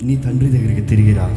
నీ తండ్రి దగ్గరికి తిరిగి రా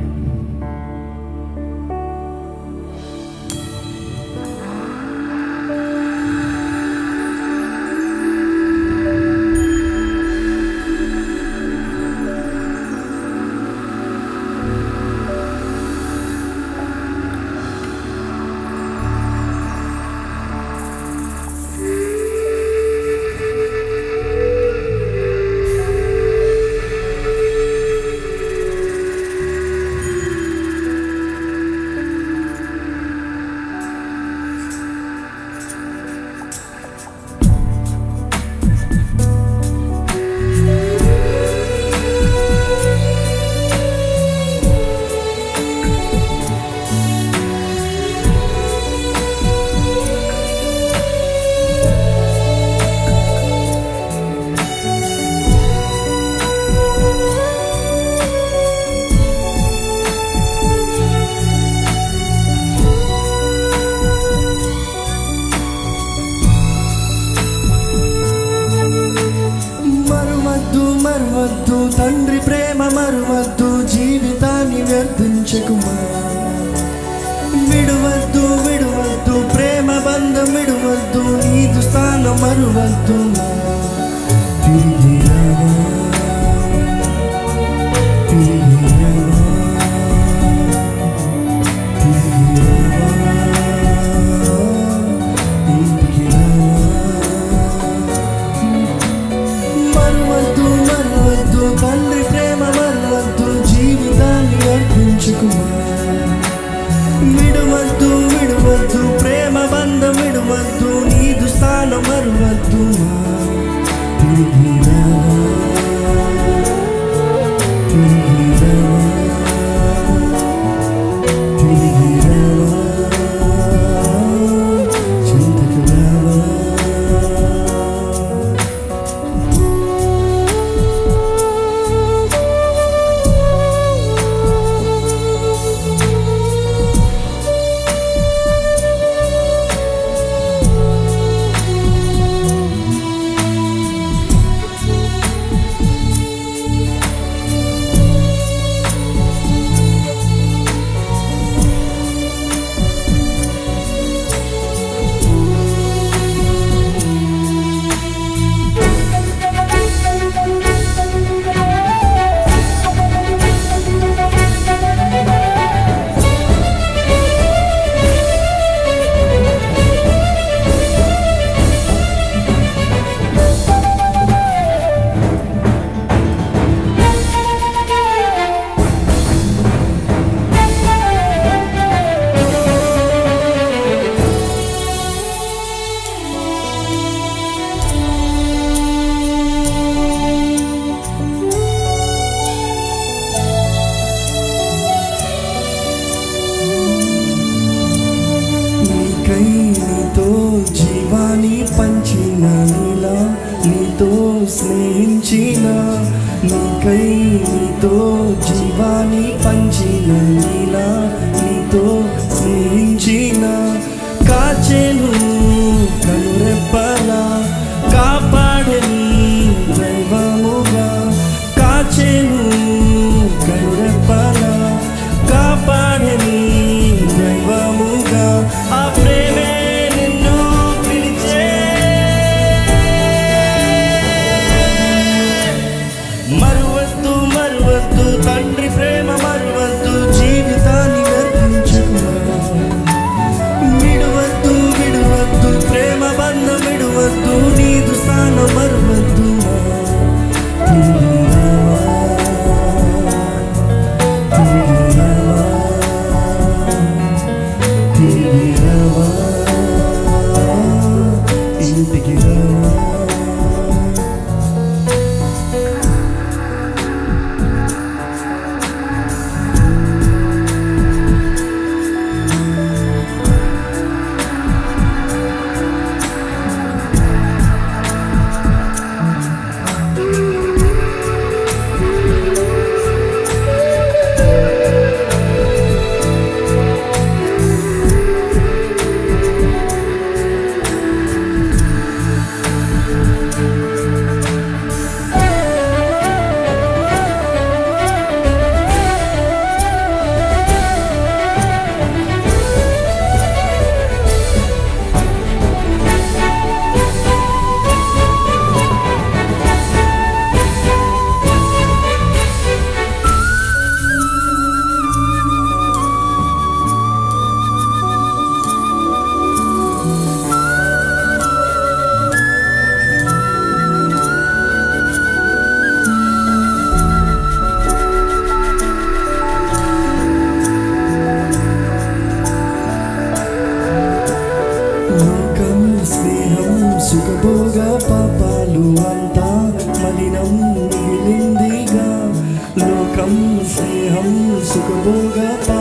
మరువద్దు మరువద్దు తండ్రి ప్రేమ మరువద్దు జీవితాన్ని వ్యర్థించకుమా విడువద్దు విడువద్దు ప్రేమ బంధం విడువద్దు నీదు స్థానం మరువద్దు తిరిగి రావా, తిరిగి రావా, తిరిగి రావా, ఇంటికి రావా. మరువద్దు మరువద్దు తండ్రి ప్రేమ మరువద్దు జీవితాన్ని అర్పించుకుమా విడువద్దు విడువద్దు ప్రేమ బంధం విడువద్దు నీదు స్థానం మరువద్దు తిరిగి రావా, తిరిగి రావా, తిరిగి రావా, చింతకు రావా నీకై నీతో జీవాన్ని పంచిన నీలా నీతో స్నేహించిన నీకై నీతో జీవాన్ని పంచిన నీలా నీతో స్నేహించిన కాచెను కనురెప్పలా కాపాడని దైవముగా కాచెను కనురెప్పలా కాపాడని దైవముగా ఆ ప్రేమే నిన్ను పిలిచే మరువద్దు మరువద్దు తండ్రి ప్రేమ మరువద్దు జీవితాన్ని గర్భించుకున్నా విడువద్దు విడువద్దు ప్రేమ బంధ స్నేహం సుఖభోగ